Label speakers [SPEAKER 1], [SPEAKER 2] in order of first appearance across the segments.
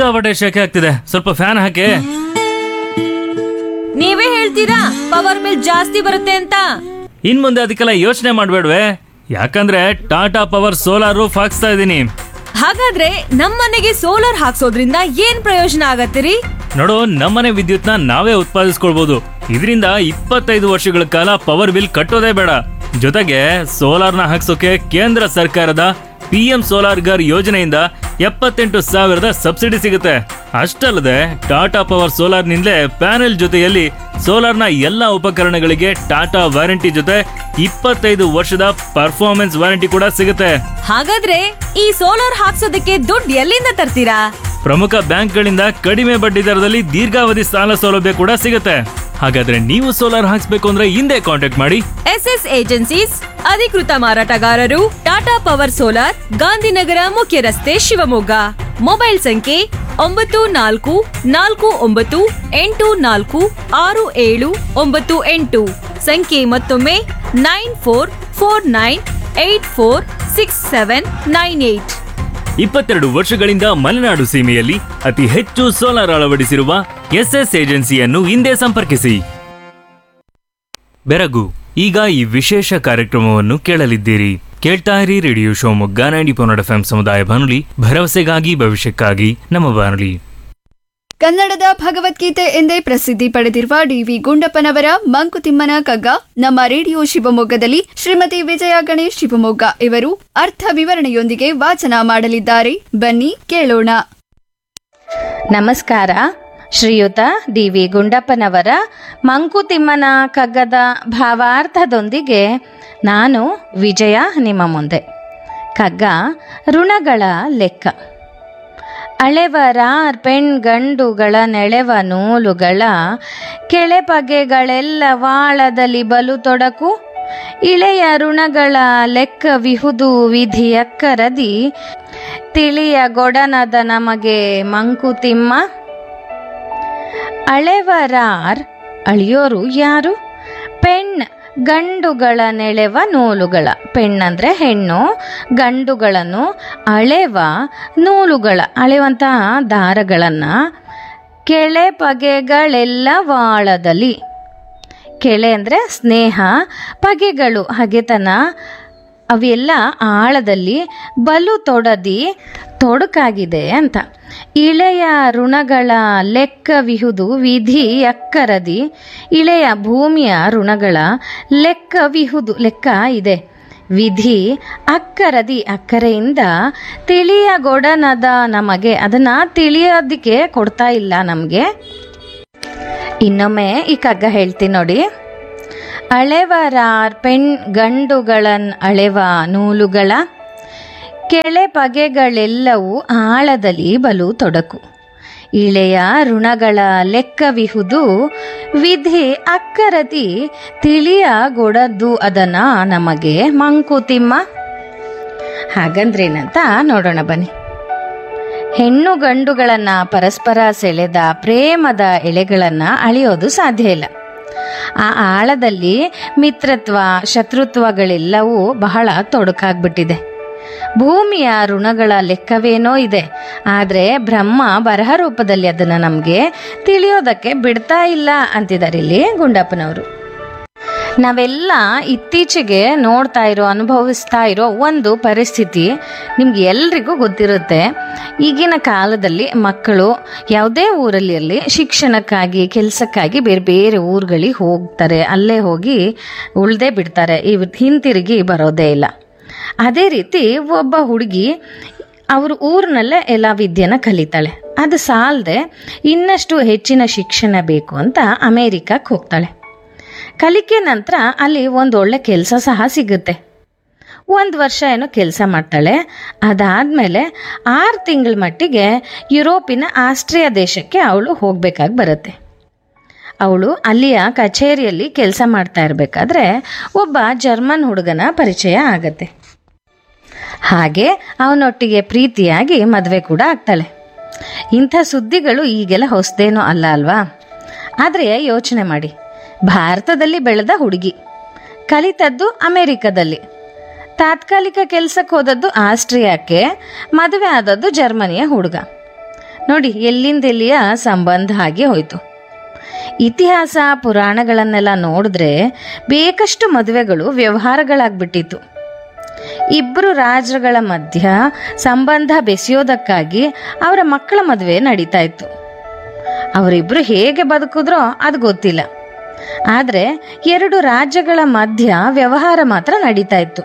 [SPEAKER 1] ಸಿಕ್ಕಾಪಟ್ಟೆ ಶೆಕೆ ಆಗ್ತಿದೆ ಸ್ವಲ್ಪ ಫ್ಯಾನ್ ಹಾಕಿ
[SPEAKER 2] ನೀವೇ ಹೇಳ್ತೀರಾ ಪವರ್ ಬಿಲ್ ಜಾಸ್ತಿ ಬರುತ್ತೆ ಅಂತ
[SPEAKER 1] ಇನ್ ಮುಂದೆ ಅದಕ್ಕೆಲ್ಲ ಯೋಚನೆ ಮಾಡ್ಬೇಡ್ವೆ ಯಾಕಂದ್ರೆ ಟಾಟಾ ಪವರ್ ಸೋಲಾರ್ ರೂಫ್ ಹಾಕ್ಸ್ತಾ ಇದ್ದೀನಿ
[SPEAKER 2] ಹಾಗಾದ್ರೆ ನಮ್ಮನೆಗೆ ಸೋಲಾರ್ ಹಾಕ್ಸೋದ್ರಿಂದ ಏನ್ ಪ್ರಯೋಜನ ಆಗತ್ತಿರಿ
[SPEAKER 1] ನೋಡು ನಮ್ಮನೆ ವಿದ್ಯುತ್ನ ನಾವೇ ಉತ್ಪಾದಿಸ್ಕೊಳ್ಬಹುದು ಇದರಿಂದ ಇಪ್ಪತ್ತೈದು ವರ್ಷಗಳ ಕಾಲ ಪವರ್ ಬಿಲ್ ಕಟ್ಟೋದೇ ಬೇಡ ಜೊತೆಗೆ ಸೋಲಾರ್ನ ಹಾಕ್ಸೋಕೆ ಕೇಂದ್ರ ಸರ್ಕಾರದ ಪಿ ಎಂ ಸೋಲಾರ್ ಗರ್ ಯೋಜನೆಯಿಂದ ಎಪ್ಪತ್ತೆಂಟು ಸಾವಿರದ ಸಬ್ಸಿಡಿ ಸಿಗುತ್ತೆ ಅಷ್ಟಲ್ಲದೆ ಟಾಟಾ ಪವರ್ ಸೋಲಾರ್ನಿಂದಲೇ ಪ್ಯಾನೆಲ್ ಜೊತೆಯಲ್ಲಿ ಸೋಲಾರ್ನ ಎಲ್ಲ ಉಪಕರಣಗಳಿಗೆ ಟಾಟಾ ವಾರಂಟಿ ಜೊತೆ ಇಪ್ಪತ್ತೈದು ವರ್ಷದ ಪರ್ಫಾರ್ಮೆನ್ಸ್ ವಾರಂಟಿ ಕೂಡ ಸಿಗುತ್ತೆ
[SPEAKER 2] ಹಾಗಾದ್ರೆ ಈ ಸೋಲಾರ್ ಹಾಕ್ಸೋದಕ್ಕೆ ದುಡ್ಡು ಎಲ್ಲಿಂದ ತರ್ತೀರಾ
[SPEAKER 1] ಪ್ರಮುಖ ಬ್ಯಾಂಕ್ಗಳಿಂದ ಕಡಿಮೆ ಬಡ್ಡಿ ದರದಲ್ಲಿ ದೀರ್ಘಾವಧಿ ಸಾಲ ಸೌಲಭ್ಯ ಕೂಡ ಸಿಗುತ್ತೆ ಹಾಗಾದ್ರೆ ನೀವು ಸೋಲಾರ್ ಹಾಕ್ಸ್ಬೇಕು ಅಂದ್ರೆ ಹಿಂದೆ ಕಾಂಟ್ಯಾಕ್ಟ್ ಮಾಡಿ
[SPEAKER 2] ಎಸ್ ಎಸ್ ಏಜೆನ್ಸೀಸ್ ಅಧಿಕೃತ ಮಾರಾಟಗಾರರು ಟಾಟಾ ಪವರ್ ಸೋಲಾರ್ ಗಾಂಧಿನಗರ ಮುಖ್ಯ ರಸ್ತೆ ಶಿವಮೊಗ್ಗ ಮೊಬೈಲ್ ಸಂಖ್ಯೆ ಒಂಬತ್ತು ನಾಲ್ಕು ನಾಲ್ಕು ಒಂಬತ್ತು ಎಂಟು ನಾಲ್ಕು ಆರು ಏಳು ಒಂಬತ್ತು ಎಂಟು ಸಂಖ್ಯೆ ಮತ್ತೊಮ್ಮೆ nine four four nine eight four six seven nine eight
[SPEAKER 1] ಇಪ್ಪತ್ತೆರಡು ವರ್ಷಗಳಿಂದ ಮಲೆನಾಡು ಸೀಮೆಯಲ್ಲಿ ಅತಿ ಹೆಚ್ಚು ಸೋಲಾರ್ ಅಳವಡಿಸಿರುವ ಎಸ್ಎಸ್ ಏಜೆನ್ಸಿಯನ್ನು ಹಿಂದೆ ಸಂಪರ್ಕಿಸಿ ಬೆರಗು ಈಗ ಈ ವಿಶೇಷ ಕಾರ್ಯಕ್ರಮವನ್ನು ಕೇಳಲಿದ್ದೀರಿ ಕೇಳ್ತಾ ಇರಿ ರೇಡಿಯೋ ಶಿವಮೊಗ್ಗ ನೈಂಟಿ ಪೊನ್ನಡ ಎಫ್ ಸಮುದಾಯ ಬಾನುಲಿ ಭರವಸೆಗಾಗಿ ಭವಿಷ್ಯಕ್ಕಾಗಿ ನಮ್ಮ ಬಾನುಲಿ
[SPEAKER 3] ಕನ್ನಡದ ಭಗವದ್ಗೀತೆ ಎಂದೇ ಪ್ರಸಿದ್ಧಿ ಪಡೆದಿರುವ ಡಿವಿ ಗುಂಡಪ್ಪನವರ ಮಂಕುತಿಮ್ಮನ ಕಗ್ಗ ನಮ್ಮ ರೇಡಿಯೋ ಶಿವಮೊಗ್ಗದಲ್ಲಿ ಶ್ರೀಮತಿ ವಿಜಯ ಗಣೇಶ್ ಶಿವಮೊಗ್ಗ ಇವರು ಅರ್ಥ ವಿವರಣೆಯೊಂದಿಗೆ ವಾಚನ ಮಾಡಲಿದ್ದಾರೆ ಬನ್ನಿ ಕೇಳೋಣ
[SPEAKER 4] ನಮಸ್ಕಾರ ಶ್ರೀಯುತ ಡಿ ವಿ ಗುಂಡಪ್ಪನವರ ಮಂಕುತಿಮ್ಮನ ಕಗ್ಗದ ಭಾವಾರ್ಥದೊಂದಿಗೆ ನಾನು ವಿಜಯ ನಿಮ್ಮ ಮುಂದೆ ಕಗ್ಗ ಋಣಗಳ ಲೆಕ್ಕ ಅಳೆವರಾರ್ ಪೆಣ್ ಗಂಡುಗಳ ನೆಳೆವ ನೂಲುಗಳ ಕೆಳೆಪಗೆಗಳೆಲ್ಲ ವಾಳದಲ್ಲಿ ಬಲು ತೊಡಕು ಇಳೆಯ ಋಣಗಳ ಲೆಕ್ಕ ವಿಹುದು ವಿಧಿಯಕ್ಕರದಿ ತಿಳಿಯ ಗೊಡನದ ನಮಗೆ ಮಂಕುತಿಮ್ಮ ಅಳೆವರಾರ್ ಅಳಿಯೋರು ಯಾರು ಪೆಣ್ ಗಂಡುಗಳ ನೆಳೆವ ನೂಲುಗಳ ಪೆಣ್ಣಂದ್ರೆ ಹೆಣ್ಣು ಗಂಡುಗಳನ್ನು ಅಳೆವ ನೂಲುಗಳ ಅಳೆಯುವಂತಹ ದಾರಗಳನ್ನು ಕೆಳೆ ಪಗೆಗಳೆಲ್ಲ ವಾಳದಲ್ಲಿ ಕೆಳೆ ಅಂದರೆ ಸ್ನೇಹ ಪಗೆಗಳು ಹಗೆತನ ಅವೆಲ್ಲ ಆಳದಲ್ಲಿ ಬಲು ತೊಡದಿ ತೊಡಕಾಗಿದೆ ಅಂತ ಇಳೆಯ ಋಣಗಳ ಲೆಕ್ಕವಿಹುದು ವಿಧಿ ಅಕ್ಕರದಿ ಇಳೆಯ ಭೂಮಿಯ ಋಣಗಳ ಲೆಕ್ಕವಿಹುದು ಲೆಕ್ಕ ಇದೆ ವಿಧಿ ಅಕ್ಕರದಿ ಅಕ್ಕರೆಯಿಂದ ತಿಳಿಯಗೊಡನದ ನಮಗೆ ಅದನ್ನ ತಿಳಿಯೋದಕ್ಕೆ ಕೊಡ್ತಾ ಇಲ್ಲ ನಮಗೆ ಇನ್ನೊಮ್ಮೆ ಈ ಕಗ್ಗ ಹೇಳ್ತೀನಿ ನೋಡಿ ಅಳೆವರಾರ್ ಪೆಣ್ ಗಂಡುಗಳನ್ ಅಳೆವ ನೂಲುಗಳ ಕೆಳೆ ಪಗೆಗಳೆಲ್ಲವೂ ಆಳದಲ್ಲಿ ಬಲು ತೊಡಕು ಇಳೆಯ ಋಣಗಳ ಲೆಕ್ಕವಿಹುದು ವಿಧಿ ಅಕ್ಕರದಿ ತಿಳಿಯಗೊಡದು ಅದನ್ನ ನಮಗೆ ಮಂಕುತಿಮ್ಮ ಹಾಗಂದ್ರೇನಂತ ನೋಡೋಣ ಬನ್ನಿ ಹೆಣ್ಣು ಗಂಡುಗಳನ್ನ ಪರಸ್ಪರ ಸೆಳೆದ ಪ್ರೇಮದ ಎಳೆಗಳನ್ನ ಅಳಿಯೋದು ಸಾಧ್ಯ ಇಲ್ಲ ಆ ಆಳದಲ್ಲಿ ಮಿತ್ರತ್ವ ಶತ್ರುತ್ವಗಳೆಲ್ಲವೂ ಬಹಳ ತೊಡಕಾಗ್ಬಿಟ್ಟಿದೆ ಭೂಮಿಯ ಋಣಗಳ ಲೆಕ್ಕವೇನೋ ಇದೆ ಆದರೆ ಬ್ರಹ್ಮ ಬರಹ ರೂಪದಲ್ಲಿ ಅದನ್ನು ನಮಗೆ ತಿಳಿಯೋದಕ್ಕೆ ಬಿಡ್ತಾ ಇಲ್ಲ ಅಂತಿದ್ದಾರೆ ಇಲ್ಲಿ ಗುಂಡಪ್ಪನವರು ನಾವೆಲ್ಲ ಇತ್ತೀಚೆಗೆ ನೋಡ್ತಾ ಇರೋ ಅನುಭವಿಸ್ತಾ ಇರೋ ಒಂದು ಪರಿಸ್ಥಿತಿ ನಿಮ್ಗೆ ಎಲ್ರಿಗೂ ಗೊತ್ತಿರುತ್ತೆ ಈಗಿನ ಕಾಲದಲ್ಲಿ ಮಕ್ಕಳು ಯಾವುದೇ ಊರಲ್ಲಿ ಇರಲಿ ಶಿಕ್ಷಣಕ್ಕಾಗಿ ಕೆಲಸಕ್ಕಾಗಿ ಬೇರೆ ಬೇರೆ ಊರುಗಳಿಗೆ ಹೋಗ್ತಾರೆ ಅಲ್ಲೇ ಹೋಗಿ ಉಳ್ದೇ ಬಿಡ್ತಾರೆ ಇವ್ ಹಿಂತಿರುಗಿ ಬರೋದೇ ಇಲ್ಲ ಅದೇ ರೀತಿ ಒಬ್ಬ ಹುಡುಗಿ ಅವ್ರ ಊರಿನಲ್ಲೇ ಎಲ್ಲ ವಿದ್ಯೆನ ಕಲಿತಾಳೆ ಅದು ಸಾಲದೆ ಇನ್ನಷ್ಟು ಹೆಚ್ಚಿನ ಶಿಕ್ಷಣ ಬೇಕು ಅಂತ ಅಮೇರಿಕಕ್ಕೆ ಹೋಗ್ತಾಳೆ ಕಲಿಕೆ ನಂತರ ಅಲ್ಲಿ ಒಂದು ಒಳ್ಳೆ ಕೆಲಸ ಸಹ ಸಿಗುತ್ತೆ ಒಂದು ವರ್ಷ ಏನೋ ಕೆಲಸ ಮಾಡ್ತಾಳೆ ಅದಾದಮೇಲೆ ಆರು ತಿಂಗಳ ಮಟ್ಟಿಗೆ ಯುರೋಪಿನ ಆಸ್ಟ್ರಿಯಾ ದೇಶಕ್ಕೆ ಅವಳು ಹೋಗಬೇಕಾಗಿ ಬರುತ್ತೆ ಅವಳು ಅಲ್ಲಿಯ ಕಚೇರಿಯಲ್ಲಿ ಕೆಲಸ ಮಾಡ್ತಾ ಇರಬೇಕಾದ್ರೆ ಒಬ್ಬ ಜರ್ಮನ್ ಹುಡುಗನ ಪರಿಚಯ ಆಗತ್ತೆ ಹಾಗೆ ಅವನೊಟ್ಟಿಗೆ ಪ್ರೀತಿಯಾಗಿ ಮದುವೆ ಕೂಡ ಆಗ್ತಾಳೆ ಇಂಥ ಸುದ್ದಿಗಳು ಈಗೆಲ್ಲ ಹೊಸದೇನೂ ಅಲ್ಲ ಅಲ್ವಾ ಆದರೆ ಯೋಚನೆ ಮಾಡಿ ಭಾರತದಲ್ಲಿ ಬೆಳೆದ ಹುಡುಗಿ ಕಲಿತದ್ದು ಅಮೆರಿಕದಲ್ಲಿ ತಾತ್ಕಾಲಿಕ ಕೆಲಸಕ್ಕೆ ಹೋದದ್ದು ಆಸ್ಟ್ರಿಯಾಕ್ಕೆ ಮದುವೆ ಆದದ್ದು ಜರ್ಮನಿಯ ಹುಡುಗ ನೋಡಿ ಎಲ್ಲಿಂದೆಲ್ಲಿಯ ಸಂಬಂಧ ಆಗಿ ಹೋಯಿತು ಇತಿಹಾಸ ಪುರಾಣಗಳನ್ನೆಲ್ಲ ನೋಡಿದ್ರೆ ಬೇಕಷ್ಟು ಮದುವೆಗಳು ವ್ಯವಹಾರಗಳಾಗ್ಬಿಟ್ಟಿತ್ತು ಇಬ್ಬರು ರಾಜರುಗಳ ಮಧ್ಯ ಸಂಬಂಧ ಬೆಸೆಯೋದಕ್ಕಾಗಿ ಅವರ ಮಕ್ಕಳ ಮದುವೆ ನಡೀತಾ ಇತ್ತು ಅವರಿಬ್ರು ಹೇಗೆ ಬದುಕಿದ್ರೋ ಅದು ಗೊತ್ತಿಲ್ಲ ಆದರೆ ಎರಡು ರಾಜ್ಯಗಳ ಮಧ್ಯ ವ್ಯವಹಾರ ಮಾತ್ರ ನಡೀತಾ ಇತ್ತು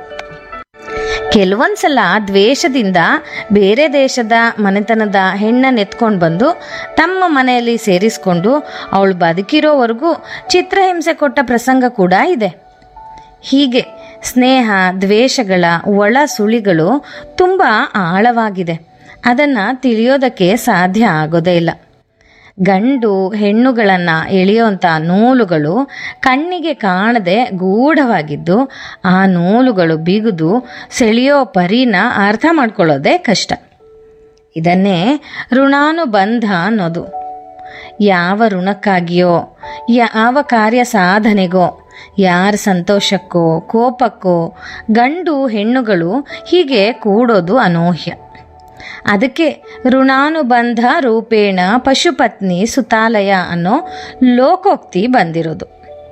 [SPEAKER 4] ಕೆಲವೊಂದ್ಸಲ ದ್ವೇಷದಿಂದ ಬೇರೆ ದೇಶದ ಮನೆತನದ ಹೆಣ್ಣನ್ನು ಎತ್ಕೊಂಡು ಬಂದು ತಮ್ಮ ಮನೆಯಲ್ಲಿ ಸೇರಿಸ್ಕೊಂಡು ಅವಳು ಬದುಕಿರೋವರೆಗೂ ಚಿತ್ರಹಿಂಸೆ ಕೊಟ್ಟ ಪ್ರಸಂಗ ಕೂಡ ಇದೆ ಹೀಗೆ ಸ್ನೇಹ ದ್ವೇಷಗಳ ಒಳ ಸುಳಿಗಳು ತುಂಬ ಆಳವಾಗಿದೆ ಅದನ್ನು ತಿಳಿಯೋದಕ್ಕೆ ಸಾಧ್ಯ ಆಗೋದೇ ಇಲ್ಲ ಗಂಡು ಹೆಣ್ಣುಗಳನ್ನು ಎಳೆಯುವಂಥ ನೂಲುಗಳು ಕಣ್ಣಿಗೆ ಕಾಣದೆ ಗೂಢವಾಗಿದ್ದು ಆ ನೂಲುಗಳು ಬಿಗಿದು ಸೆಳೆಯೋ ಪರಿನ ಅರ್ಥ ಮಾಡ್ಕೊಳ್ಳೋದೇ ಕಷ್ಟ ಇದನ್ನೇ ಋಣಾನುಬಂಧ ಅನ್ನೋದು ಯಾವ ಋಣಕ್ಕಾಗಿಯೋ ಯಾವ ಕಾರ್ಯ ಸಾಧನೆಗೋ ಯಾರ ಸಂತೋಷಕ್ಕೋ ಕೋಪಕ್ಕೋ ಗಂಡು ಹೆಣ್ಣುಗಳು ಹೀಗೆ ಕೂಡೋದು ಅನೂಹ್ಯ ಅದಕ್ಕೆ ಋಣಾನುಬಂಧ ರೂಪೇಣ ಪಶುಪತ್ನಿ ಸುತಾಲಯ ಅನ್ನೋ ಲೋಕೋಕ್ತಿ ಬಂದಿರೋದು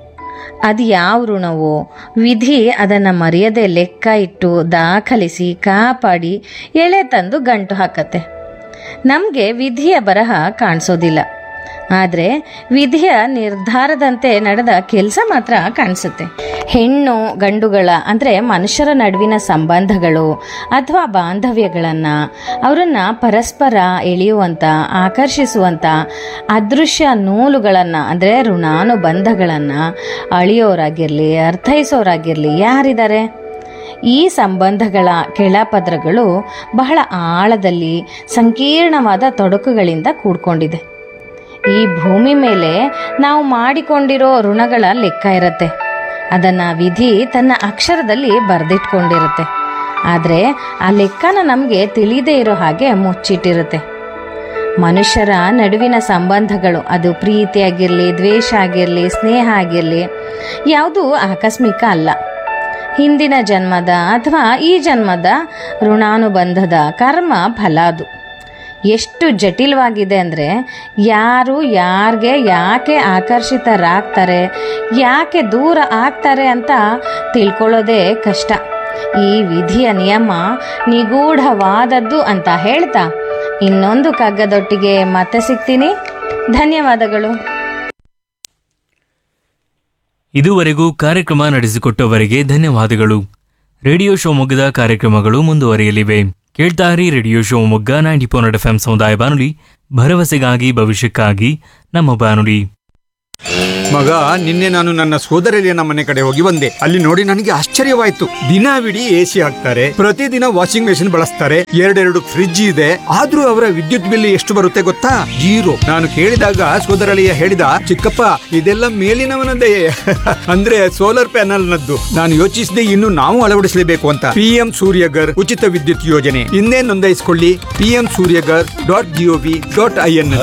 [SPEAKER 4] ಅದು ಯಾವ ಋಣವೋ ವಿಧಿ ಅದನ್ನು ಮರೆಯದೆ ಲೆಕ್ಕ ಇಟ್ಟು ದಾಖಲಿಸಿ ಕಾಪಾಡಿ ಎಳೆ ತಂದು ಗಂಟು ಹಾಕತ್ತೆ ನಮಗೆ ವಿಧಿಯ ಬರಹ ಕಾಣಿಸೋದಿಲ್ಲ ಆದರೆ ವಿಧಿಯ ನಿರ್ಧಾರದಂತೆ ನಡೆದ ಕೆಲಸ ಮಾತ್ರ ಕಾಣಿಸುತ್ತೆ ಹೆಣ್ಣು ಗಂಡುಗಳ ಅಂದರೆ ಮನುಷ್ಯರ ನಡುವಿನ ಸಂಬಂಧಗಳು ಅಥವಾ ಬಾಂಧವ್ಯಗಳನ್ನು ಅವರನ್ನು ಪರಸ್ಪರ ಎಳೆಯುವಂಥ ಆಕರ್ಷಿಸುವಂಥ ಅದೃಶ್ಯ ನೂಲುಗಳನ್ನು ಅಂದರೆ ಋಣಾನುಬಂಧಗಳನ್ನು ಅಳಿಯೋರಾಗಿರಲಿ ಅರ್ಥೈಸೋರಾಗಿರಲಿ ಯಾರಿದ್ದಾರೆ ಈ ಸಂಬಂಧಗಳ ಕೆಳಪದ್ರಗಳು ಬಹಳ ಆಳದಲ್ಲಿ ಸಂಕೀರ್ಣವಾದ ತೊಡಕುಗಳಿಂದ ಕೂಡ್ಕೊಂಡಿದೆ ಈ ಭೂಮಿ ಮೇಲೆ ನಾವು ಮಾಡಿಕೊಂಡಿರೋ ಋಣಗಳ ಲೆಕ್ಕ ಇರುತ್ತೆ ಅದನ್ನು ವಿಧಿ ತನ್ನ ಅಕ್ಷರದಲ್ಲಿ ಬರೆದಿಟ್ಕೊಂಡಿರುತ್ತೆ ಆದರೆ ಆ ಲೆಕ್ಕನ ನಮಗೆ ತಿಳಿದೇ ಇರೋ ಹಾಗೆ ಮುಚ್ಚಿಟ್ಟಿರುತ್ತೆ ಮನುಷ್ಯರ ನಡುವಿನ ಸಂಬಂಧಗಳು ಅದು ಪ್ರೀತಿ ಆಗಿರಲಿ ದ್ವೇಷ ಆಗಿರಲಿ ಸ್ನೇಹ ಆಗಿರಲಿ ಯಾವುದೂ ಆಕಸ್ಮಿಕ ಅಲ್ಲ ಹಿಂದಿನ ಜನ್ಮದ ಅಥವಾ ಈ ಜನ್ಮದ ಋಣಾನುಬಂಧದ ಕರ್ಮ ಫಲ ಅದು ಎಷ್ಟು ಜಟಿಲವಾಗಿದೆ ಅಂದರೆ ಯಾರು ಯಾರಿಗೆ ಯಾಕೆ ಆಕರ್ಷಿತರಾಗ್ತಾರೆ ಯಾಕೆ ದೂರ ಆಗ್ತಾರೆ ಅಂತ ತಿಳ್ಕೊಳ್ಳೋದೇ ಕಷ್ಟ ಈ ವಿಧಿಯ ನಿಯಮ ನಿಗೂಢವಾದದ್ದು ಅಂತ ಹೇಳ್ತಾ ಇನ್ನೊಂದು ಕಗ್ಗದೊಟ್ಟಿಗೆ ಮತ್ತೆ ಸಿಗ್ತೀನಿ ಧನ್ಯವಾದಗಳು
[SPEAKER 1] ಇದುವರೆಗೂ ಕಾರ್ಯಕ್ರಮ ನಡೆಸಿಕೊಟ್ಟವರಿಗೆ ಧನ್ಯವಾದಗಳು ರೇಡಿಯೋ ಶಿವಮೊಗ್ಗದ ಕಾರ್ಯಕ್ರಮಗಳು ಮುಂದುವರಿಯಲಿವೆ ಕೇಳ್ತಾರಿ radio Shivamogga ninety four F M ಸಮುದಾಯ ಬಾನುಲಿ ಭರವಸೆಗಾಗಿ ಭವಿಷ್ಯಕ್ಕಾಗಿ ನಮ್ಮ ಬಾನುಲಿ
[SPEAKER 5] ಮಗ ನಿನ್ನೆ ನಾನು ನನ್ನ ಸೋದರಲಿಯನ ಮನೆ ಕಡೆ ಹೋಗಿ ಬಂದೆ ಅಲ್ಲಿ ನೋಡಿ ನನಗೆ ಆಶ್ಚರ್ಯವಾಯ್ತು ದಿನವಿಡೀ ಎ ಸಿ ಹಾಕ್ತಾರೆ ಪ್ರತಿದಿನ ವಾಷಿಂಗ್ ಮೆಷಿನ್ ಬಳಸ್ತಾರೆ ಎರಡೆರಡು ಫ್ರಿಡ್ಜ್ ಇದೆ ಆದ್ರೂ ಅವರ ವಿದ್ಯುತ್ ಬಿಲ್ ಎಷ್ಟು ಬರುತ್ತೆ ಗೊತ್ತಾ ಜೀರೋ ನಾನು ಕೇಳಿದಾಗ ಸೋದರಳಿಯ ಹೇಳಿದ ಚಿಕ್ಕಪ್ಪ ಇದೆಲ್ಲ ಮೇಲಿನವನದೇ ಅಂದ್ರೆ ಸೋಲಾರ್ ಪ್ಯಾನಲ್ ನದ್ದು ನಾನು ಯೋಚಿಸಿದೆ ಇನ್ನು ನಾವು ಅಳವಡಿಸಲೇಬೇಕು ಅಂತ ಪಿಎಂ ಸೂರ್ಯಗರ್ ಉಚಿತ ವಿದ್ಯುತ್ ಯೋಜನೆ ಇನ್ನೇ ನೋಂದಾಯಿಸಿಕೊಳ್ಳಿ PM Suryaghar dot G O V dot I N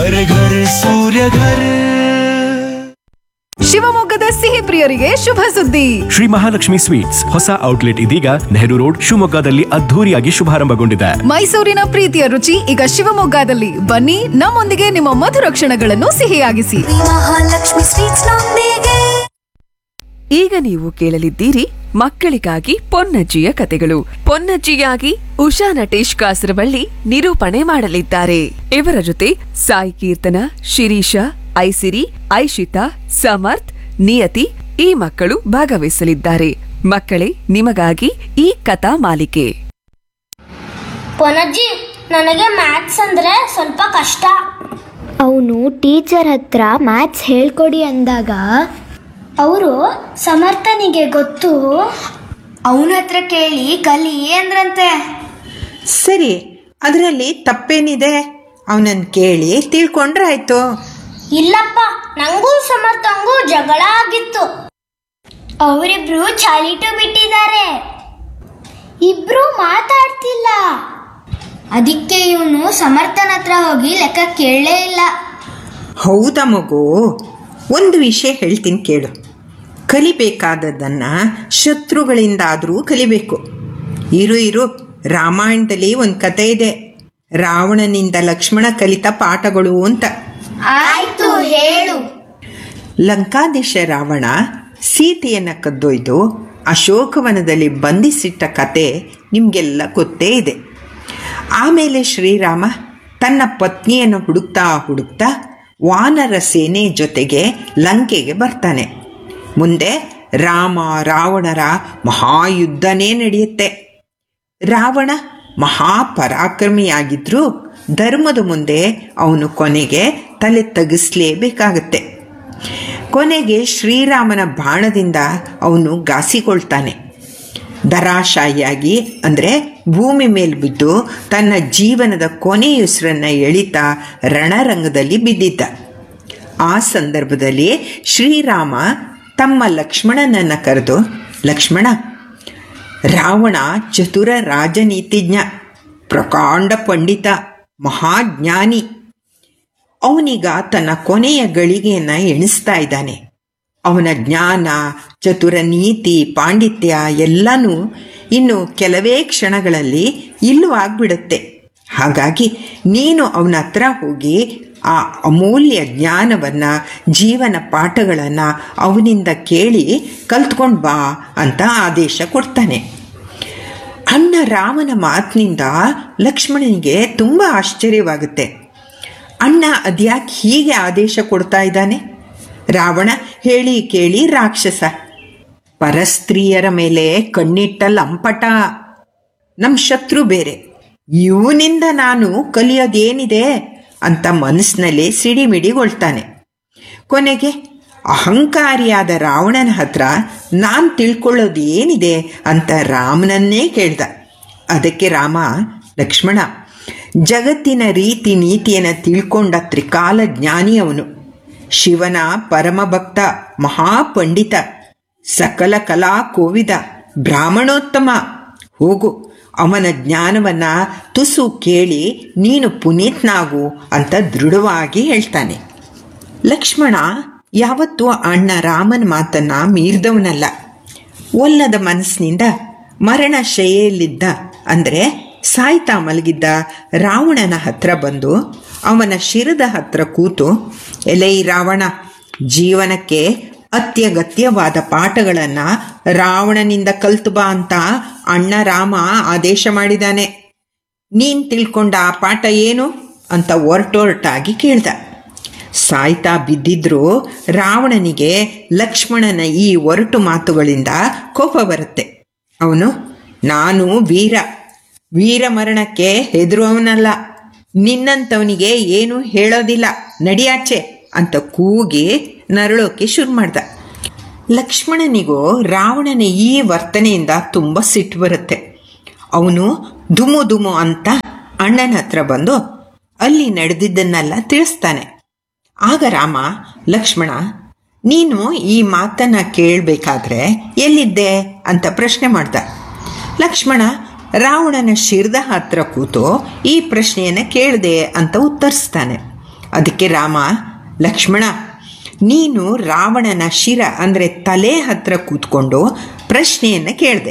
[SPEAKER 6] ಶಿವಮೊಗ್ಗದ ಸಿಹಿ ಪ್ರಿಯರಿಗೆ ಶುಭ ಸುದ್ದಿ
[SPEAKER 7] ಶ್ರೀ ಮಹಾಲಕ್ಷ್ಮಿ ಸ್ವೀಟ್ಸ್ ಹೊಸ ಔಟ್ಲೆಟ್ ಇದೀಗ ನೆಹರು ರೋಡ್ ಶಿವಮೊಗ್ಗದಲ್ಲಿ ಅದ್ಧೂರಿಯಾಗಿ ಶುಭಾರಂಭಗೊಂಡಿದೆ
[SPEAKER 6] ಮೈಸೂರಿನ ಪ್ರೀತಿಯ ರುಚಿ ಈಗ ಶಿವಮೊಗ್ಗದಲ್ಲಿ ಬನ್ನಿ ನಮ್ಮೊಂದಿಗೆ ನಿಮ್ಮ ಮಧುರ ಕ್ಷಣಗಳನ್ನು ಸಿಹಿಯಾಗಿಸಿ
[SPEAKER 8] ಮಹಾಲಕ್ಷ್ಮಿ ಸ್ವೀಟ್ಸ್ ನೊಂದಿಗೆ
[SPEAKER 9] ಈಗ ನೀವು ಕೇಳಲಿದ್ದೀರಿ ಮಕ್ಕಳಿಗಾಗಿ ಪೊನ್ನಜ್ಜಿಯ ಕತೆಗಳು ಪೊನ್ನಜ್ಜಿಯಾಗಿ ಉಷಾ ನಟೇಶ್ ಕಾಸರವಳ್ಳಿ ನಿರೂಪಣೆ ಮಾಡಲಿದ್ದಾರೆ ಇವರ ಜೊತೆ ಸಾಯಿ ಕೀರ್ತನ ಶಿರೀಷ ಐಸಿರಿ ಐಶಿತಾ ಸಮರ್ಥ್ ನಿಯತಿ ಈ ಮಕ್ಕಳು ಭಾಗವಹಿಸಲಿದ್ದಾರೆ ಮಕ್ಕಳೇ ನಿಮಗಾಗಿ ಈ ಕಥಾ ಮಾಲಿಕೆ
[SPEAKER 8] ಪೊನಜ್ಜಿ ನನಗೆ ಮ್ಯಾಥ್ಸ್ ಅಂದ್ರೆ ಸ್ವಲ್ಪ ಕಷ್ಟ
[SPEAKER 10] ಅವನು ಟೀಚರ್ ಹತ್ರ ಮ್ಯಾಥ್ಸ್ ಹೇಳ್ಕೊಡಿ ಅಂದಾಗ
[SPEAKER 8] ಅವರು ಸಮರ್ಥನಿಗೆ ಗೊತ್ತು
[SPEAKER 10] ಅವನ ಹತ್ರ ಕೇಳಿ ಕಲಿ ಅಂದ್ರಂತೆ
[SPEAKER 11] ಸರಿ ಅದರಲ್ಲಿ ತಪ್ಪೇನಿದೆ ಅವನನ್ನು ಕೇಳಿ ತಿಳ್ಕೊಂಡ್ರೆ ಆಯ್ತು
[SPEAKER 8] ಇಲ್ಲಪ್ಪ ನಂಗೂ ಸಮರ್ಥಂಗೂ ಜಗಳ ಆಗಿತ್ತು ಅವರಿಬ್ರು ಚಾಲಿಟು ಬಿಟ್ಟಿದ್ದಾರೆ ಇಬ್ರು ಮಾತಾಡ್ತಿಲ್ಲ
[SPEAKER 10] ಅದಕ್ಕೆ ಇವನು ಸಮರ್ಥನ ಹತ್ರ ಹೋಗಿ ಲೆಕ್ಕ ಕೇಳಲೇ ಇಲ್ಲ
[SPEAKER 11] ಹೌದಾ ಮಗು ಒಂದು ವಿಷಯ ಹೇಳ್ತೀನಿ ಕೇಳು ಕಲಿಬೇಕಾದದ್ದನ್ನು ಶತ್ರುಗಳಿಂದಾದರೂ ಕಲಿಬೇಕು ಇರು ಇರು ರಾಮಾಯಣದಲ್ಲಿ ಒಂದು ಕತೆ ಇದೆ ರಾವಣನಿಂದ ಲಕ್ಷ್ಮಣ ಕಲಿತ ಪಾಠಗಳು ಅಂತ
[SPEAKER 8] ಆಯ್ತು ಹೇಳು
[SPEAKER 11] ಲಂಕಾದೇಶ ರಾವಣ ಸೀತೆಯನ್ನು ಕದ್ದೊಯ್ದು ಅಶೋಕವನದಲ್ಲಿ ಬಂಧಿಸಿಟ್ಟ ಕತೆ ನಿಮಗೆಲ್ಲ ಗೊತ್ತೇ ಇದೆ ಆಮೇಲೆ ಶ್ರೀರಾಮ ತನ್ನ ಪತ್ನಿಯನ್ನು ಹುಡುಕ್ತಾ ಹುಡುಕ್ತಾ ವಾನರ ಸೇನೆ ಜೊತೆಗೆ ಲಂಕೆಗೆ ಬರ್ತಾನೆ ಮುಂದೆ ರಾಮ ರಾವಣರ ಮಹಾಯುದ್ಧನೇ ನಡೆಯುತ್ತೆ ರಾವಣ ಮಹಾಪರಾಕ್ರಮಿಯಾಗಿದ್ರೂ ಧರ್ಮದ ಮುಂದೆ ಅವನು ಕೊನೆಗೆ ತಲೆ ತಗ್ಗಿಸ್ಲೇಬೇಕಾಗತ್ತೆ ಕೊನೆಗೆ ಶ್ರೀರಾಮನ ಬಾಣದಿಂದ ಅವನು ಗಾಸಿಕೊಳ್ತಾನೆ ದರಾಶಾಹಿಯಾಗಿ ಅಂದರೆ ಭೂಮಿ ಮೇಲೆ ಬಿದ್ದು ತನ್ನ ಜೀವನದ ಕೊನೆಯುಸಿರನ್ನು ಎಳಿತಾ ರಣರಂಗದಲ್ಲಿ ಬಿದ್ದಿದ್ದ ಆ ಸಂದರ್ಭದಲ್ಲಿ ಶ್ರೀರಾಮ ತಮ್ಮ ಲಕ್ಷ್ಮಣನನ್ನು ಕರೆದು ಲಕ್ಷ್ಮಣ ರಾವಣ ಚತುರ ರಾಜನೀತಿಜ್ಞ ಪ್ರಕಾಂಡ ಪಂಡಿತ ಮಹಾಜ್ಞಾನಿ ಅವನೀಗ ತನ್ನ ಕೊನೆಯ ಗಳಿಗೆಯನ್ನು ಎಣಿಸ್ತಾ ಇದ್ದಾನೆ ಅವನ ಜ್ಞಾನ ಚತುರ ನೀತಿ ಪಾಂಡಿತ್ಯ ಎಲ್ಲನೂ ಇನ್ನು ಕೆಲವೇ ಕ್ಷಣಗಳಲ್ಲಿ ಇಲ್ಲವಾಗ್ಬಿಡುತ್ತೆ ಹಾಗಾಗಿ ನೀನು ಅವನ ಹತ್ರ ಹೋಗಿ ಆ ಅಮೂಲ್ಯ ಜ್ಞಾನವನ್ನು ಜೀವನ ಪಾಠಗಳನ್ನು ಅವನಿಂದ ಕೇಳಿ ಕಲ್ತ್ಕೊಂಡು ಬಾ ಅಂತ ಆದೇಶ ಕೊಡ್ತಾನೆ ಅಣ್ಣ ರಾಮನ ಮಾತಿನಿಂದ ಲಕ್ಷ್ಮಣನಿಗೆ ತುಂಬ ಆಶ್ಚರ್ಯವಾಗುತ್ತೆ ಅಣ್ಣ ಅದ್ಯಾಕೆ ಹೀಗೆ ಆದೇಶ ಕೊಡ್ತಾ ಇದ್ದಾನೆ ರಾವಣ ಹೇಳಿ ಕೇಳಿ ರಾಕ್ಷಸ ಪರಸ್ತ್ರೀಯರ ಮೇಲೆ ಕಣ್ಣಿಟ್ಟ ಲಂಪಟ ನಮ್ಮ ಶತ್ರು ಬೇರೆ ಇವನಿಂದ ನಾನು ಕಲಿಯೋದೇನಿದೆ ಅಂತ ಮನಸ್ಸಿನಲ್ಲಿ ಸಿಡಿಮಿಡಿಗೊಳ್ತಾನೆ ಕೊನೆಗೆ ಅಹಂಕಾರಿಯಾದ ರಾವಣನ ಹತ್ರ ನಾನು ತಿಳ್ಕೊಳ್ಳೋದು ಏನಿದೆ ಅಂತ ರಾಮನನ್ನೇ ಕೇಳ್ದ ಅದಕ್ಕೆ ರಾಮ ಲಕ್ಷ್ಮಣ ಜಗತ್ತಿನ ರೀತಿ ನೀತಿಯನ್ನು ತಿಳ್ಕೊಂಡ ತ್ರಿಕಾಲ ಜ್ಞಾನಿ ಅವನು ಶಿವನ ಪರಮಭಕ್ತ ಮಹಾಪಂಡಿತ ಸಕಲ ಕಲಾ ಕೋವಿದ ಬ್ರಾಹ್ಮಣೋತ್ತಮ ಹೋಗು ಅವನ ಜ್ಞಾನವನ್ನು ತುಸು ಕೇಳಿ ನೀನು ಪುನೀತ್ನಾಗು ಅಂತ ದೃಢವಾಗಿ ಹೇಳ್ತಾನೆ ಲಕ್ಷ್ಮಣ ಯಾವತ್ತೂ ಅಣ್ಣ ರಾಮನ ಮಾತನ್ನ ಮೀರಿದವನಲ್ಲ ಒಲ್ಲದ ಮನಸ್ಸಿನಿಂದ ಮರಣ ಶೈಲಿದ್ದ ಅಂದರೆ ಸಾಯ್ತಾ ಮಲಗಿದ್ದ ರಾವಣನ ಹತ್ರ ಬಂದು ಅವನ ಶಿರದ ಹತ್ರ ಕೂತು ಎಲೈ ರಾವಣ ಜೀವನಕ್ಕೆ ಅತ್ಯಗತ್ಯವಾದ ಪಾಠಗಳನ್ನು ರಾವಣನಿಂದ ಕಲ್ತು ಬಾ ಅಂತ ಅಣ್ಣ ರಾಮ ಆದೇಶ ಮಾಡಿದಾನೆ ನೀನು ತಿಳ್ಕೊಂಡ ಆ ಪಾಠ ಏನು ಅಂತ ಒರಟೊರಟಾಗಿ ಕೇಳ್ದ ಸಾಯ್ತಾ ಬಿದ್ದಿದ್ರೂ ರಾವಣನಿಗೆ ಲಕ್ಷ್ಮಣನ ಈ ಒರಟು ಮಾತುಗಳಿಂದ ಕೋಪ ಬರುತ್ತೆ ಅವನು ನಾನು ವೀರ ವೀರ ಮರಣಕ್ಕೆ ಹೆದರುವವನಲ್ಲ ನಿನ್ನಂಥವನಿಗೆ ಏನು ಹೇಳೋದಿಲ್ಲ ನಡಿಯಾಚೆ ಅಂತ ಕೂಗಿ ನರಳೋಕೆ ಶುರು ಮಾಡ್ದ ಲಕ್ಷ್ಮಣನಿಗೂ ರಾವಣನ ಈ ವರ್ತನೆಯಿಂದ ತುಂಬ ಸಿಟ್ಟು ಬರುತ್ತೆ ಅವನು ಧುಮು ಧುಮು ಅಂತ ಅಣ್ಣನ ಹತ್ರ ಬಂದು ಅಲ್ಲಿ ನಡೆದಿದ್ದನ್ನೆಲ್ಲ ತಿಳಿಸ್ತಾನೆ ಆಗ ರಾಮ ಲಕ್ಷ್ಮಣ ನೀನು ಈ ಮಾತನ್ನು ಕೇಳಬೇಕಾದ್ರೆ ಎಲ್ಲಿದ್ದೆ ಅಂತ ಪ್ರಶ್ನೆ ಮಾಡ್ದ ಲಕ್ಷ್ಮಣ ರಾವಣನ ಶಿರದ ಹತ್ರ ಕೂತು ಈ ಪ್ರಶ್ನೆಯನ್ನು ಕೇಳಿದೆ ಅಂತ ಉತ್ತರಿಸ್ತಾನೆ ಅದಕ್ಕೆ ರಾಮ ಲಕ್ಷ್ಮಣ ನೀನು ರಾವಣನ ಶಿರ ಅಂದರೆ ತಲೆ ಹತ್ರ ಕೂತ್ಕೊಂಡು ಪ್ರಶ್ನೆಯನ್ನು ಕೇಳಿದೆ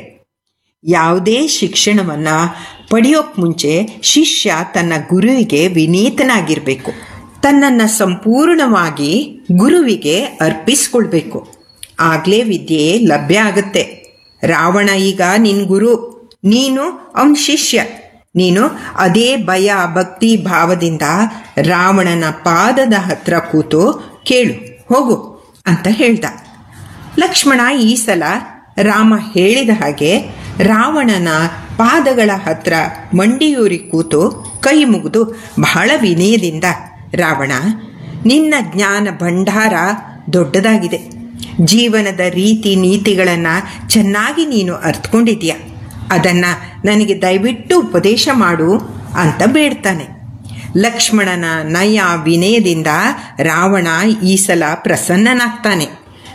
[SPEAKER 11] ಯಾವುದೇ ಶಿಕ್ಷಣವನ್ನು ಪಡೆಯೋಕ್ಕೆ ಮುಂಚೆ ಶಿಷ್ಯ ತನ್ನ ಗುರುವಿಗೆ ವಿನೀತನಾಗಿರಬೇಕು ತನ್ನನ್ನು ಸಂಪೂರ್ಣವಾಗಿ ಗುರುವಿಗೆ ಅರ್ಪಿಸ್ಕೊಳ್ಬೇಕು ಆಗಲೇ ವಿದ್ಯೆ ಲಭ್ಯ ಆಗುತ್ತೆ ರಾವಣ ಈಗ ನಿನ್ನ ಗುರು ನೀನು ಅವನ ಶಿಷ್ಯ ನೀನು ಅದೇ ಭಯ ಭಕ್ತಿ ಭಾವದಿಂದ ರಾವಣನ ಪಾದದ ಹತ್ರ ಕೂತು ಕೇಳು ಹೋಗು ಅಂತ ಹೇಳ್ದ ಲಕ್ಷ್ಮಣ ಈ ಸಲ ರಾಮ ಹೇಳಿದ ಹಾಗೆ ರಾವಣನ ಪಾದಗಳ ಹತ್ರ ಮಂಡಿಯೂರಿ ಕೂತು ಕೈ ಮುಗಿದು ಬಹಳ ವಿನಯದಿಂದ ರಾವಣ ನಿನ್ನ ಜ್ಞಾನ ಭಂಡಾರ ದೊಡ್ಡದಾಗಿದೆ ಜೀವನದ ರೀತಿ ನೀತಿಗಳನ್ನು ಚೆನ್ನಾಗಿ ನೀನು ಅರ್ಥಕೊಂಡಿದ್ಯಾ ಅದನ್ನು ನನಗೆ ದಯವಿಟ್ಟು ಉಪದೇಶ ಮಾಡು ಅಂತ ಬೇಡ್ತಾನೆ ಲಕ್ಷ್ಮಣನ ನಯ ವಿನಯದಿಂದ ರಾವಣ ಈ ಸಲ ಪ್ರಸನ್ನನಾಗ್ತಾನೆ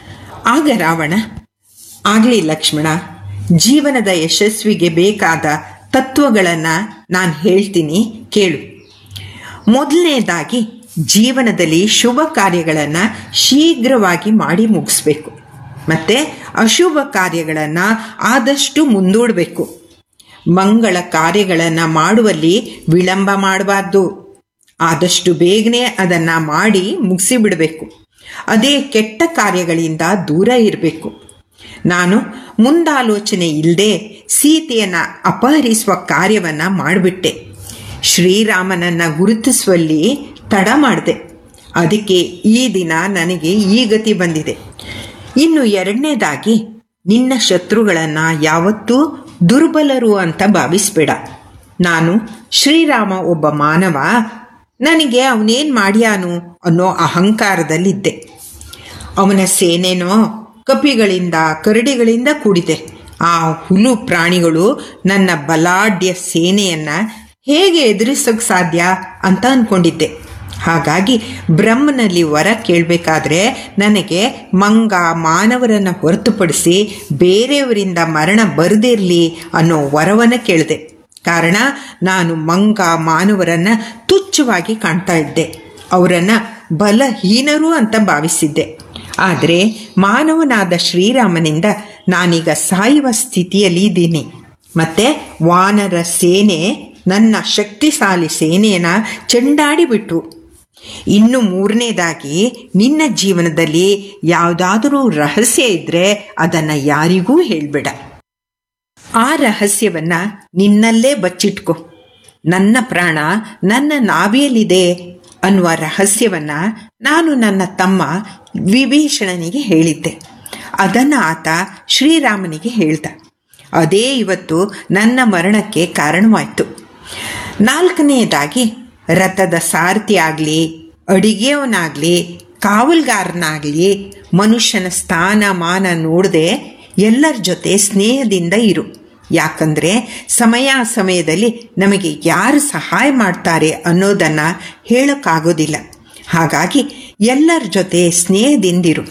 [SPEAKER 11] ಆಗ ರಾವಣ ಆಗಲಿ ಲಕ್ಷ್ಮಣ ಜೀವನದ ಯಶಸ್ವಿಗೆ ಬೇಕಾದ ತತ್ವಗಳನ್ನು ನಾನು ಹೇಳ್ತೀನಿ ಕೇಳು ಮೊದಲನೇದಾಗಿ ಜೀವನದಲ್ಲಿ ಶುಭ ಕಾರ್ಯಗಳನ್ನು ಶೀಘ್ರವಾಗಿ ಮಾಡಿ ಮುಗಿಸ್ಬೇಕು ಮತ್ತು ಅಶುಭ ಕಾರ್ಯಗಳನ್ನು ಆದಷ್ಟು ಮುಂದೂಡಬೇಕು ಮಂಗಳ ಕಾರ್ಯಗಳನ್ನು ಮಾಡುವಲ್ಲಿ ವಿಳಂಬ ಮಾಡಬಾರ್ದು ಆದಷ್ಟು ಬೇಗನೆ ಅದನ್ನು ಮಾಡಿ ಮುಗಿಸಿಬಿಡಬೇಕು ಅದೇ ಕೆಟ್ಟ ಕಾರ್ಯಗಳಿಂದ ದೂರ ಇರಬೇಕು ನಾನು ಮುಂದಾಲೋಚನೆ ಇಲ್ಲದೆ ಸೀತೆಯನ್ನು ಅಪಹರಿಸುವ ಕಾರ್ಯವನ್ನು ಮಾಡಿಬಿಟ್ಟೆ ಶ್ರೀರಾಮನನ್ನು ಗುರುತಿಸುವಲ್ಲಿ ತಡ ಮಾಡಿದೆ ಅದಕ್ಕೆ ಈ ದಿನ ನನಗೆ ಈ ಗತಿ ಬಂದಿದೆ ಇನ್ನು ಎರಡನೇದಾಗಿ ನಿನ್ನ ಶತ್ರುಗಳನ್ನು ಯಾವತ್ತೂ ದುರ್ಬಲರು ಅಂತ ಭಾವಿಸ್ಬೇಡ ನಾನು ಶ್ರೀರಾಮ ಒಬ್ಬ ಮಾನವ ನನಗೆ ಅವನೇನು ಮಾಡ್ಯಾನು ಅನ್ನೋ ಅಹಂಕಾರದಲ್ಲಿದ್ದೆ ಅವನ ಸೇನೆನೋ ಕಪಿಗಳಿಂದ ಕರಡಿಗಳಿಂದ ಕೂಡಿದೆ ಆ ಹುಲು ಪ್ರಾಣಿಗಳು ನನ್ನ ಬಲಾಢ್ಯ ಸೇನೆಯನ್ನು ಹೇಗೆ ಎದುರಿಸೋಕೆ ಸಾಧ್ಯ ಅಂತ ಅಂದ್ಕೊಂಡಿದ್ದೆ ಹಾಗಾಗಿ ಬ್ರಹ್ಮನಲ್ಲಿ ವರ ಕೇಳಬೇಕಾದ್ರೆ ನನಗೆ ಮಂಗ ಮಾನವರನ್ನು ಹೊರತುಪಡಿಸಿ ಬೇರೆಯವರಿಂದ ಮರಣ ಬರದಿರಲಿ ಅನ್ನೋ ವರವನ್ನು ಕೇಳಿದೆ ಕಾರಣ ನಾನು ಮಂಗ ಮಾನವರನ್ನು ತುಚ್ಛವಾಗಿ ಕಾಣ್ತಾ ಇದ್ದೆ ಅವರನ್ನು ಬಲಹೀನರು ಅಂತ ಭಾವಿಸಿದ್ದೆ ಆದರೆ ಮಾನವನಾದ ಶ್ರೀರಾಮನಿಂದ ನಾನೀಗ ಸಾಯುವ ಸ್ಥಿತಿಯಲ್ಲಿ ಇದ್ದೀನಿ ಮತ್ತೆ ವಾನರ ಸೇನೆ ನನ್ನ ಶಕ್ತಿಶಾಲಿ ಸೇನೆಯನ್ನು ಚೆಂಡಾಡಿಬಿಟ್ಟು ಇನ್ನು ಮೂರನೇದಾಗಿ ನಿನ್ನ ಜೀವನದಲ್ಲಿ ಯಾವುದಾದರೂ ರಹಸ್ಯ ಇದ್ದರೆ ಅದನ್ನು ಯಾರಿಗೂ ಹೇಳಬೇಡ ಆ ರಹಸ್ಯವನ್ನು ನಿನ್ನಲ್ಲೇ ಬಚ್ಚಿಟ್ಕೊ ನನ್ನ ಪ್ರಾಣ ನನ್ನ ನಾವಿಯಲ್ಲಿದೆ ಅನ್ನುವ ರಹಸ್ಯವನ್ನು ನಾನು ನನ್ನ ತಮ್ಮ ವಿಭೀಷಣನಿಗೆ ಹೇಳಿದ್ದೆ ಅದನ್ನು ಆತ ಶ್ರೀರಾಮನಿಗೆ ಹೇಳ್ದ ಅದೇ ಇವತ್ತು ನನ್ನ ಮರಣಕ್ಕೆ ಕಾರಣವಾಯಿತು ನಾಲ್ಕನೆಯದಾಗಿ ರಥದ ಸಾರಥಿ ಆಗಲಿ ಅಡಿಗೆಯವನಾಗಲಿ ಕಾವಲ್ಗಾರನಾಗಲಿ ಮನುಷ್ಯನ ಸ್ಥಾನ ಮಾನ ನೋಡದೆ ಎಲ್ಲರ ಜೊತೆ ಸ್ನೇಹದಿಂದ ಇರು ಯಾಕಂದರೆ ಸಮಯ ಸಮಯದಲ್ಲಿ ನಮಗೆ ಯಾರು ಸಹಾಯ ಮಾಡ್ತಾರೆ ಅನ್ನೋದನ್ನು ಹೇಳೋಕ್ಕಾಗೋದಿಲ್ಲ ಹಾಗಾಗಿ ಎಲ್ಲರ ಜೊತೆ ಸ್ನೇಹದಿಂದಿರು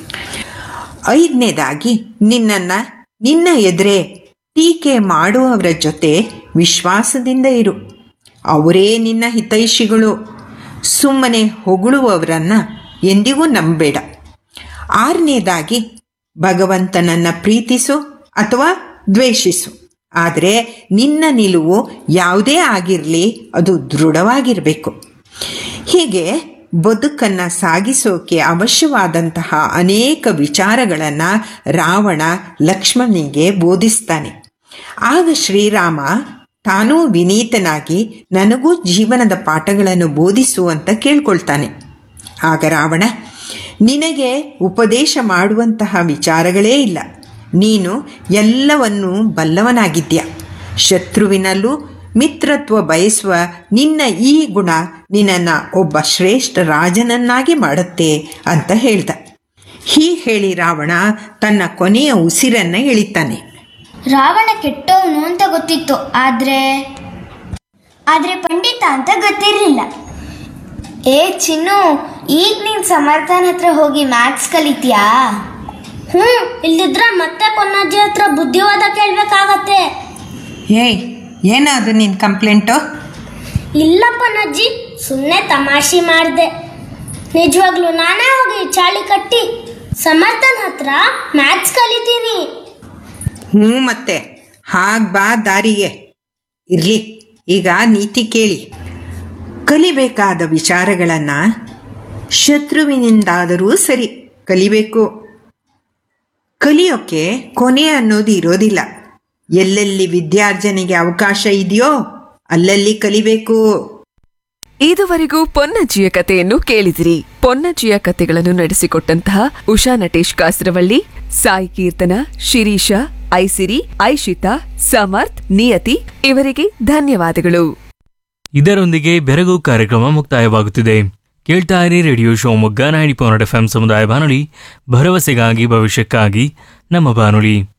[SPEAKER 11] ಐದನೇದಾಗಿ ನಿನ್ನನ್ನು ನಿನ್ನ ಎದುರೇ ಟೀಕೆ ಮಾಡುವವರ ಜೊತೆ ವಿಶ್ವಾಸದಿಂದ ಇರು ಅವರೇ ನಿನ್ನ ಹಿತೈಷಿಗಳು ಸುಮ್ಮನೆ ಹೊಗಳುವವರನ್ನು ಎಂದಿಗೂ ನಂಬಬೇಡ ಆರನೇದಾಗಿ ಭಗವಂತನನ್ನು ಪ್ರೀತಿಸು ಅಥವಾ ದ್ವೇಷಿಸು ಆದರೆ ನಿನ್ನ ನಿಲುವು ಯಾವುದೇ ಆಗಿರಲಿ ಅದು ದೃಢವಾಗಿರಬೇಕು ಹೀಗೆ ಬದುಕನ್ನು ಸಾಗಿಸೋಕೆ ಅವಶ್ಯವಾದಂತಹ ಅನೇಕ ವಿಚಾರಗಳನ್ನು ರಾವಣ ಲಕ್ಷ್ಮಣನಿಗೆ ಬೋಧಿಸ್ತಾನೆ ಆಗ ಶ್ರೀರಾಮ ತಾನೂ ವಿನೀತನಾಗಿ ನನಗೂ ಜೀವನದ ಪಾಠಗಳನ್ನು ಬೋಧಿಸು ಅಂತ ಕೇಳ್ಕೊಳ್ತಾನೆ ಆಗ ರಾವಣ ನಿನಗೆ ಉಪದೇಶ ಮಾಡುವಂತಹ ವಿಚಾರಗಳೇ ಇಲ್ಲ ನೀನು ಎಲ್ಲವನ್ನೂ ಬಲ್ಲವನಾಗಿದ್ಯಾ ಶತ್ರುವಿನಲ್ಲೂ ಮಿತ್ರತ್ವ ಬಯಸುವ ನಿನ್ನ ಈ ಗುಣ ನಿನ್ನನ್ನು ಒಬ್ಬ ಶ್ರೇಷ್ಠ ರಾಜನನ್ನಾಗಿ ಮಾಡುತ್ತೆ ಅಂತ ಹೇಳ್ದ ಹೀಗೆ ಹೇಳಿ ರಾವಣ ತನ್ನ ಕೊನೆಯ ಉಸಿರನ್ನು ಎಳಿತಾನೆ
[SPEAKER 10] ರಾವಣ ಕೆಟ್ಟವನು ಅಂತ ಗೊತ್ತಿತ್ತು ಆದ್ರೆ ಆದ್ರೆ ಪಂಡಿತ ಅಂತ ಗೊತ್ತಿರಲಿಲ್ಲ ಏ ಚಿನ್ನು ಈಗ ನೀನ್ ಸಮರ್ಥನ ಹತ್ರ ಹೋಗಿ ಮ್ಯಾಥ್ಸ್ ಕಲಿತೀಯಾ ಹ್ಞೂ ಇಲ್ದಿದ್ರೆ ಮತ್ತೆ ಪೊನ್ನಜ್ಜಿ ಹತ್ರ ಬುದ್ಧಿವಾದ ಕೇಳ್ಬೇಕಾಗತ್ತೆ
[SPEAKER 11] ಏಯ್ ಏನದು ನಿನ್ನ ಕಂಪ್ಲೇಂಟು
[SPEAKER 10] ಇಲ್ಲ ಪೊನ್ನಜ್ಜಿ ಸುಮ್ಮನೆ ತಮಾಷೆ ಮಾಡಿದೆ ನಿಜವಾಗ್ಲೂ ನಾನೇ ಹೋಗಿ ಚಾಳಿ ಕಟ್ಟಿ ಸಮರ್ಥನ್ ಹತ್ರ ಮ್ಯಾಥ್ಸ್ ಕಲಿತೀನಿ
[SPEAKER 11] ಹ್ಞೂ ಮತ್ತೆ ಹಾಗೆ ಬಾ ದಾರಿಗೆ ಇರಲಿ ಈಗ ನೀತಿ ಕೇಳಿ ಕಲಿಬೇಕಾದ ವಿಚಾರಗಳನ್ನು ಶತ್ರುವಿನಿಂದಾದರೂ ಸರಿ ಕಲಿಬೇಕು ಕಲಿಯೋಕ್ಕೆ ಕೊನೆ ಅನ್ನೋದು ಇರೋದಿಲ್ಲ ಎಲ್ಲೆಲ್ಲಿ ವಿದ್ಯಾರ್ಜನೆಗೆ ಅವಕಾಶ ಇದೆಯೋ ಅಲ್ಲಲ್ಲಿ ಕಲಿಬೇಕು
[SPEAKER 9] ಇದುವರೆಗೂ ಪೊನ್ನಜ್ಜಿಯ ಕಥೆಯನ್ನು ಕೇಳಿದಿರಿ ಪೊನ್ನಜ್ಜಿಯ ಕಥೆಗಳನ್ನು ನಡೆಸಿಕೊಟ್ಟಂತಹ ಉಷಾ ನಟೇಶ್ ಕಾಸರವಳ್ಳಿ ಸಾಯಿ ಕೀರ್ತನ ಶಿರೀಷ ಐಸಿರಿ ಐಶಿತಾ ಸಮರ್ಥ್ ನಿಯತಿ ಇವರಿಗೆ ಧನ್ಯವಾದಗಳು
[SPEAKER 1] ಇದರೊಂದಿಗೆ ಬೆರಗು ಕಾರ್ಯಕ್ರಮ ಮುಕ್ತಾಯವಾಗುತ್ತಿದೆ ಕೇಳ್ತಾ ಇರಿ radio Shivamogga ninety point F M ಸಮುದಾಯ ಬಾನುಲಿ ಭರವಸೆಗಾಗಿ ಭವಿಷ್ಯಕ್ಕಾಗಿ ನಮ್ಮ ಬಾನುಲಿ